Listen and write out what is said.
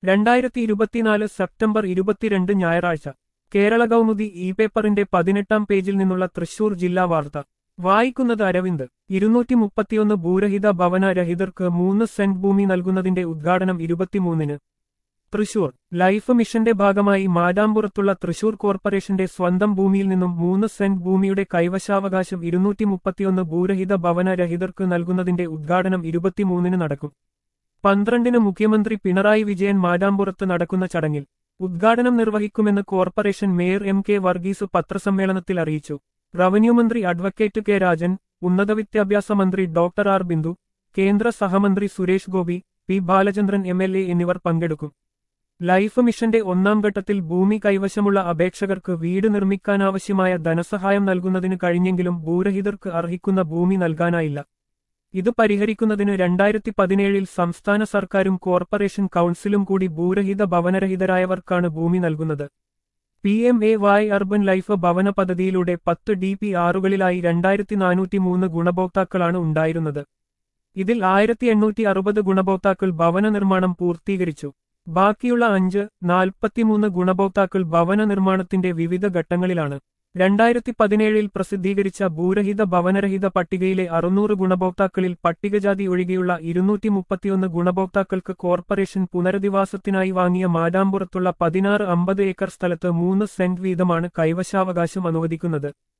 രണ്ടായിരത്തി ഇരുപത്തിനാല് സെപ്റ്റംബർ ഇരുപത്തിരണ്ട് ഞായറാഴ്ച കേരള കൗമുദി ഇ പേപ്പറിന്റെ പതിനെട്ടാം പേജിൽ നിന്നുള്ള തൃശൂർ ജില്ലാ വാർത്ത വായിക്കുന്നത് അരവിന്ദ് ഇരുന്നൂറ്റി മുപ്പത്തിയൊന്ന് ഭൂരഹിത ഭവന രഹിതർക്ക് മൂന്ന് സെന്റ് ഭൂമി നൽകുന്നതിന്റെ ഉദ്ഘാടനം ഇരുപത്തിമൂന്നിന് തൃശൂർ ലൈഫ് മിഷന്റെ ഭാഗമായി മാടാമ്പുറത്തുള്ള തൃശൂർ കോർപ്പറേഷന്റെ സ്വന്തം ഭൂമിയിൽ നിന്നും മൂന്ന് സെന്റ് ഭൂമിയുടെ കൈവശാവകാശം ഇരുന്നൂറ്റി മുപ്പത്തിയൊന്ന് ഭൂരഹിത ഭവന രഹിതർക്ക് നൽകുന്നതിന്റെ ഉദ്ഘാടനം ഇരുപത്തിമൂന്നിന് നടക്കും പന്ത്രണ്ടിന് മുഖ്യമന്ത്രി പിണറായി വിജയൻ മാടാമ്പുറത്ത് നടക്കുന്ന ചടങ്ങിൽ ഉദ്ഘാടനം നിർവഹിക്കുമെന്ന് corporation mayor M K Varghese പത്രസമ്മേളനത്തിൽ അറിയിച്ചു റവന്യൂ മന്ത്രി അഡ്വക്കേറ്റ് കെ രാജൻ ഉന്നത വിദ്യാഭ്യാസ മന്ത്രി ഡോക്ടർ ആർ ബിന്ദു കേന്ദ്ര സഹമന്ത്രി Suresh Gopi P Balachandran M L A എന്നിവർ പങ്കെടുക്കും ലൈഫ് മിഷന്റെ ഒന്നാം ഘട്ടത്തിൽ ഭൂമി കൈവശമുള്ള അപേക്ഷകർക്ക് വീട് നിർമ്മിക്കാനാവശ്യമായ ധനസഹായം നൽകുന്നതിന് കഴിഞ്ഞെങ്കിലും ഭൂരഹിതർക്ക് അർഹിക്കുന്ന ഭൂമി നൽകാനായില്ല ഇത് പരിഹരിക്കുന്നതിന് രണ്ടായിരത്തി പതിനേഴിൽ സംസ്ഥാന സർക്കാരും കോർപ്പറേഷൻ കൗൺസിലും കൂടി ഭൂരഹിത ഭവനരഹിതരായവർക്കാണ് ഭൂമി നൽകുന്നത് P M A Y urban life ഭവന പദ്ധതിയിലൂടെ പത്ത് ഡി പി ആറുകളിലായി രണ്ടായിരത്തി നാനൂറ്റി മൂന്ന് ഗുണഭോക്താക്കളാണ് ഉണ്ടായിരുന്നത് ഇതിൽ ആയിരത്തി എണ്ണൂറ്റി അറുപത് ഗുണഭോക്താക്കൾ ഭവന നിർമ്മാണം പൂർത്തീകരിച്ചു ബാക്കിയുള്ള അഞ്ച് നാൽപ്പത്തിമൂന്ന് ഗുണഭോക്താക്കൾ ഭവന നിർമ്മാണത്തിന്റെ വിവിധ ഘട്ടങ്ങളിലാണ് രണ്ടായിരത്തി പതിനേഴിൽ പ്രസിദ്ധീകരിച്ച ഭൂരഹിത ഭവനരഹിത പട്ടികയിലെ അറുന്നൂറ് ഗുണഭോക്താക്കളിൽ പട്ടികജാതി ഒഴികെയുള്ള ഇരുന്നൂറ്റി മുപ്പത്തിയൊന്ന് ഗുണഭോക്താക്കൾക്ക് കോർപ്പറേഷൻ പുനരധിവാസത്തിനായി വാങ്ങിയ മാടാമ്പുറത്തുള്ള പതിനാറ് അമ്പത് ഏക്കർ സ്ഥലത്ത് മൂന്ന് സെന്റ് വീതമാണ് കൈവശാവകാശം അനുവദിക്കുന്നത്